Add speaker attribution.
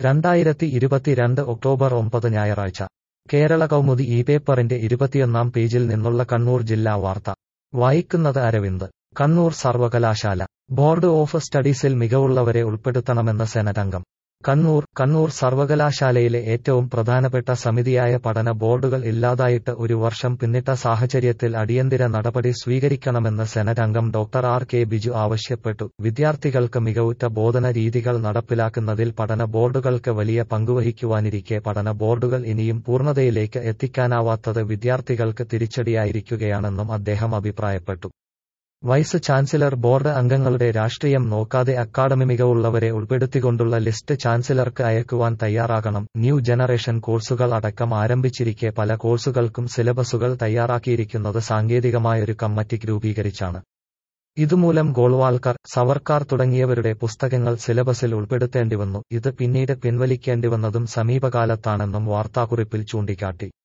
Speaker 1: രണ്ടായിരത്തി ഇരുപത്തിരണ്ട് ഒക്ടോബർ ഒമ്പത് ഞായറാഴ്ച കേരള കൗമുദി ഈ പേപ്പറിന്റെ ഇരുപത്തിയൊന്നാം പേജിൽ നിന്നുള്ള കണ്ണൂർ ജില്ലാ വാർത്ത വായിക്കുന്നത് അരവിന്ദ് കണ്ണൂർ സർവകലാശാല ബോർഡ് ഓഫ് സ്റ്റഡീസിൽ മികവുള്ളവരെ ഉൾപ്പെടുത്തണമെന്ന് സെനറ്റംഗം കണ്ണൂർ കണ്ണൂർ സർവകലാശാലയിലെ ഏറ്റവും പ്രധാനപ്പെട്ട സമിതിയായ പഠന ബോർഡുകൾ ഇല്ലാതായിട്ട് ഒരു വർഷം പിന്നിട്ട സാഹചര്യത്തിൽ അടിയന്തര നടപടി സ്വീകരിക്കണമെന്ന് സെനറ്റ് അംഗം ഡോക്ടർ ആർ കെ ബിജു ആവശ്യപ്പെട്ടു വിദ്യാർത്ഥികൾക്ക് മികവുറ്റ ബോധന രീതികൾ നടപ്പിലാക്കുന്നതിൽ പഠന ബോർഡുകൾക്ക് വലിയ പങ്കുവഹിക്കുവാനിരിക്കെ പഠന ബോർഡുകൾ ഇനിയും പൂർണ്ണതയിലേക്ക് എത്തിക്കാനാവാത്തത് വിദ്യാർത്ഥികൾക്ക് തിരിച്ചടിയായിരിക്കുകയാണെന്നും അദ്ദേഹം അഭിപ്രായപ്പെട്ടു വൈസ് ചാൻസലർ ബോർഡ് അംഗങ്ങളുടെ രാഷ്ട്രീയം നോക്കാതെ അക്കാഡമി മികവുള്ളവരെ ഉൾപ്പെടുത്തിക്കൊണ്ടുള്ള ലിസ്റ്റ് ചാൻസലർക്ക് അയക്കുവാൻ തയ്യാറാകണം ന്യൂ ജനറേഷൻ കോഴ്സുകൾ അടക്കം ആരംഭിച്ചിരിക്കെ പല കോഴ്സുകൾക്കും സിലബസുകൾ തയ്യാറാക്കിയിരിക്കുന്നത് സാങ്കേതികമായൊരു കമ്മിറ്റി രൂപീകരിച്ചാണ് ഇതുമൂലം ഗോൾവാൾക്കർ സവർക്കാർ തുടങ്ങിയവരുടെ പുസ്തകങ്ങൾ സിലബസിൽ ഉൾപ്പെടുത്തേണ്ടിവന്നു ഇത് പിന്നീട് പിൻവലിക്കേണ്ടിവന്നതും സമീപകാലത്താണെന്നും വാർത്താക്കുറിപ്പിൽ ചൂണ്ടിക്കാട്ടി